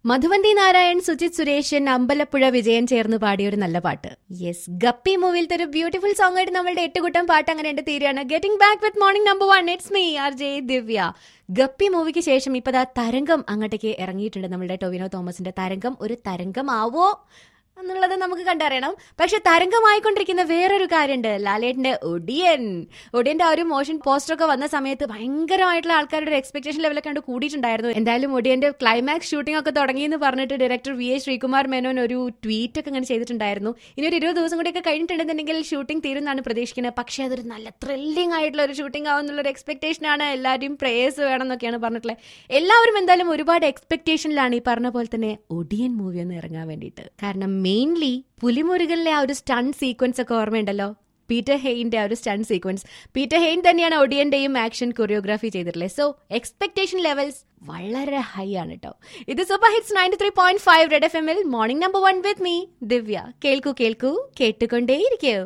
മധുവന്തി നാരായൺ സുജിത് സുരേഷൻ അമ്പലപ്പുഴ വിജയൻ ചേർന്ന് പാടിയ ഒരു നല്ല പാട്ട് യെസ് ഗപ്പി മൂവിലത്തെ ഒരു ബ്യൂട്ടിഫുൾ സോങ് ആയിട്ട് നമ്മളുടെ എട്ടുകൂട്ടം പാട്ട് അങ്ങനെ എന്റെ തീരെയാണ് getting back with morning number one it's me R J Divya Guppy മൂവിക്ക് ശേഷം ഇപ്പതാ തരംഗം അങ്ങോട്ടേക്ക് ഇറങ്ങിയിട്ടുണ്ട് നമ്മളുടെ ടൊവിനോ തോമസിന്റെ തരംഗം ഒരു തരംഗമാവോ എന്നുള്ളത് നമുക്ക് കണ്ടറിയണം പക്ഷെ തരംഗമായിക്കൊണ്ടിരിക്കുന്ന വേറൊരു കാര്യമുണ്ട് ലാലേട്ടന്റെ ഒടിയൻ ഒടിയന്റെ ആ ഒരു മോഷൻ പോസ്റ്റർ ഒക്കെ വന്ന സമയത്ത് ഭയങ്കരമായിട്ടുള്ള ആൾക്കാരുടെ ഒരു എക്സ്പെക്ടേഷൻ ലെവലൊക്കെ കണ്ട് കൂടിയിട്ടുണ്ടായിരുന്നു എന്തായാലും ഒടിയന്റെ ക്ലൈമാക്സ് ഷൂട്ടിംഗ് ഒക്കെ തുടങ്ങിയെന്ന് പറഞ്ഞിട്ട് director V A Sreekumar Menon ഒരു ട്വീറ്റ് ഒക്കെ ഇങ്ങനെ ചെയ്തിട്ടുണ്ടായിരുന്നു ഇനി ഒരു ഇരുപത് ദിവസം കൂടിയൊക്കെ കഴിഞ്ഞിട്ടുണ്ടെന്നുണ്ടെങ്കിൽ ഷൂട്ടിംഗ് തീരുന്നാണ് പ്രതീക്ഷിക്കുന്നത് പക്ഷേ അതൊരു നല്ല ത്രില്ലിംഗ് ആയിട്ടുള്ള ഒരു ഷൂട്ടിംഗ് ആവുന്നുള്ള ഒരു എക്സ്പെക്ടേഷൻ ആണ് എല്ലാവരും പ്രേയേഴ്സ് വേണം എന്നൊക്കെയാണ് പറഞ്ഞിട്ടുള്ളത് എല്ലാവരും എന്തായാലും ഒരുപാട് എക്സ്പെക്ടേഷനിലാണ് ഈ പറഞ്ഞ പോലെ തന്നെ ഒടിയൻ മൂവി ഒന്ന് ഇറങ്ങാൻ വേണ്ടിയിട്ട് കാരണം മെയിൻലി പുലിമുരുകലിലെ ആ ഒരു സ്റ്റൺ സീക്വൻസ് ഒക്കെ ഓർമ്മയുണ്ടല്ലോ പീറ്റർ ഹെയിന്റെ ആ ഒരു സ്റ്റൺ സീക്വൻസ് പീറ്റർ ഹെയിൻ തന്നെയാണ് ഒടിയന്റെയും ആക്ഷൻ കൊറിയോഗ്രാഫി ചെയ്തിട്ടുള്ളത് സോ എക്സ്പെക്ടേഷൻ ലെവൽസ് വളരെ ഹൈ ആണ് കേട്ടോ ഇത് super hits ninety three point five Red F എമ്മിൽ morning number one with me Divya കേൾക്കൂ കേൾക്കൂ കേട്ടുകൊണ്ടേയിരിക്കൂ